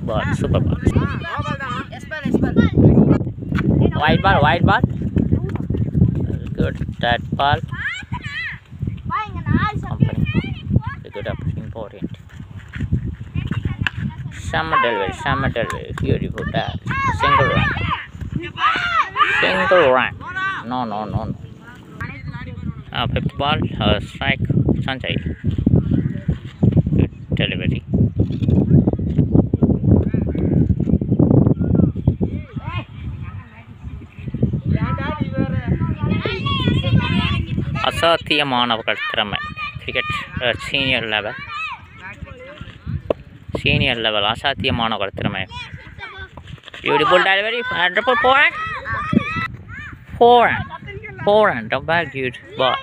ball, super ball. Yashpal Yashpal White ball, white ball. Very good. That ball. Company. Very good. Up, important. Summer delivery, summer delivery. Beautiful. That. Single run. Single run. No, no, no, no. Uh, fifth ball, uh, strike, Sanjay. Good delivery. அசாத்தியமானவர்கள் திறமை cricket senior level senior level அசாத்தியமானவர்கள் திறமை beautiful delivery wonderful four four four and back good ball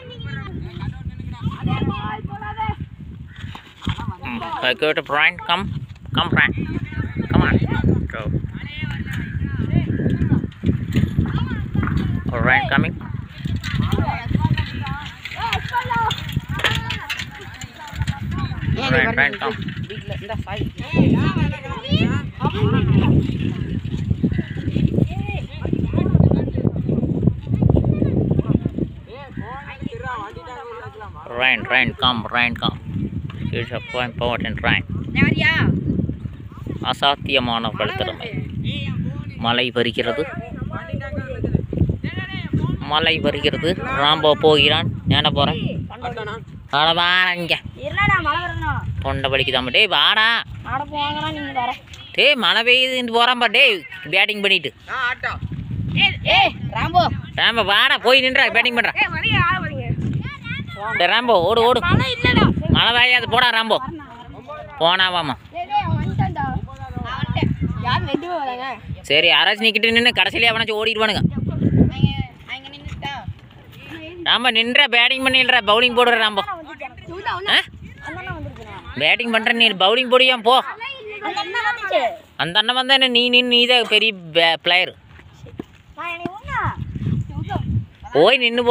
go to Brian come come Brian come on go Brian coming Brian Brian come வீட்டில் இந்த five Rain, rain, come, rain, come. It's a point important rain. யாரியா அசாத்தியமானவர்கள் திறமை மழை வருகிறது மழை வருகிறது Rambo போகிறான் என்ன போகிறேன் அட வாடா இங்கே இல்லடா மழை வரணும் தொண்டை வலிக்குதாம டேய் வாடா ஆட போவாங்கன்னா நீங்க வர டேய் மழை பெய்யுதுன்னு போகிறான்பா டேய் பேட்டிங் பண்ணிட்டு ஏய் ஏய் ராம்போ ராம்போ வாடா போய் நின்றா பேட்டிங் பண்ணுறா ஏய் வரீங்க ஆட வரீங்க டேய் ராம்போ ஓடு ஓடு மழை இல்லடா மழை பெய்யாது போடா ராம்போ போனாவாமா டேய் டேய் அவன் வந்துட்டான்டா நான் வந்துட்டேன் யார் ரெண்டு பேர் வராங்க சரி யாராச்சும் நிற்கிட்டு நின்று கடைசியிலே அவனாச்சும் ஓடிடுவானுங்க அங்க அங்க நின்னுட்டா ராம்போ நின்ற பேட்டிங் பண்ணிடுற பவுலிங் போடுற ராம்போ இவன்டா ஆ அண்ணா வந்துருக்கான் பேட்டிங் பண்ணுற நீ பவுலிங் போடியா போ அந்த அண்ணா வந்துச்சு அந்த அண்ணன் வந்தா என்ன நீ நின்று நீ தான் பெரிய பிளேயர் நான் என்னை ஒண்ணா போய் நின்று